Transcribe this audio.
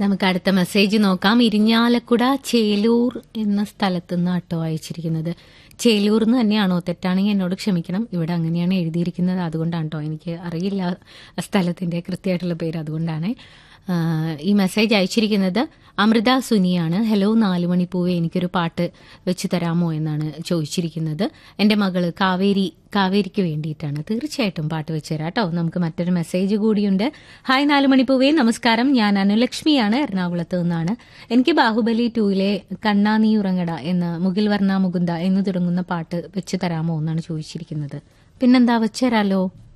നമുക്ക് അടുത്ത മെസ്സേജ് നോക്കാം ഇരിഞ്ഞാലക്കുട ചേലൂർ എന്ന സ്ഥലത്ത് നിന്ന് ആട്ടോ അയച്ചിരിക്കുന്നത് ചേലൂർ എന്ന് തന്നെയാണോ തെറ്റാണെങ്കിൽ എന്നോട് ക്ഷമിക്കണം ഇവിടെ അങ്ങനെയാണ് എഴുതിയിരിക്കുന്നത് അതുകൊണ്ടാണ് കേട്ടോ എനിക്ക് അറിയില്ല ആ സ്ഥലത്തിന്റെ കൃത്യമായിട്ടുള്ള പേര് അതുകൊണ്ടാണ് ആ, ഈ മെസ്സേജ് അയച്ചിരിക്കുന്നത് അമൃത സുനിയാണ് ഹലോ നാലുമണിപ്പൂവെ എനിക്കൊരു പാട്ട് വെച്ച് തരാമോ എന്നാണ് ചോദിച്ചിരിക്കുന്നത് എൻ്റെ മകള് കാവേരി കാവേരിക്ക് വേണ്ടിയിട്ടാണ് തീർച്ചയായിട്ടും പാട്ട് വെച്ച് തരാം കേട്ടോ നമുക്ക് മറ്റൊരു മെസ്സേജ് കൂടിയുണ്ട് ഹായ് നാലുമണിപ്പൂവേ നമസ്കാരം ഞാൻ അനുലക്ഷ്മിയാണ് എറണാകുളത്ത് നിന്നാണ് എനിക്ക് ബാഹുബലി ടൂയിലെ കണ്ണാ നീ ഉറങ്ങട എന്ന മുകിൽ വർണ്ണ മുകുന്ദ എന്ന് തുടങ്ങുന്ന പാട്ട് വെച്ച് തരാമോ എന്നാണ് ചോദിച്ചിരിക്കുന്നത് പിന്നെന്താ വെച്ചുതരാലോ